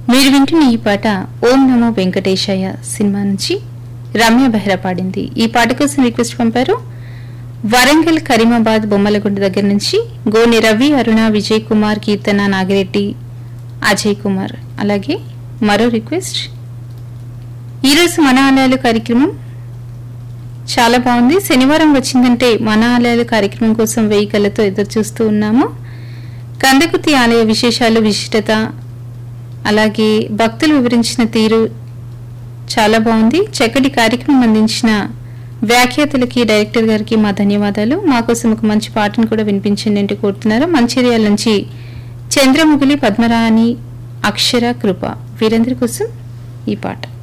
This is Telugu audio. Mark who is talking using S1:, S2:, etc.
S1: మీరు వింటున్న ఈ పాట ఓం నమో వెంకటేశాయ సినిమా నుంచి రమ్య బెహ్రా పాడింది ఈ పాట కోసం రిక్వెస్ట్ పంపారు వరంగల్ కరీమాబాద్ బొమ్మలగుండ దగ్గర నుంచి గోని రవి అరుణ విజయ్ కుమార్ కీర్తన నాగిరెడ్డి అజయ్ కుమార్ అలాగే మరో రిక్వెస్ట్ ఈరోజు మన ఆలయాలు కార్యక్రమం చాలా బాగుంది శనివారం వచ్చిందంటే మన ఆలయాలు కార్యక్రమం కోసం వెయ్యి కళ్ళతో ఎదురు చూస్తూ ఉన్నాము కందకుతి ఆలయ విశేషాలు విశిష్టత అలాగే భక్తులు వివరించిన తీరు చాలా బాగుంది చక్కటి కార్యక్రమం అందించిన వ్యాఖ్యాతలకి డైరెక్టర్ గారికి మా ధన్యవాదాలు మా కోసం ఒక మంచి పాటను కూడా వినిపించండి అంటూ కోరుతున్నారు మంచిర్యాల నుంచి చంద్రముగిలి పద్మరాణి అక్షర కృప వీరందరి కోసం ఈ పాట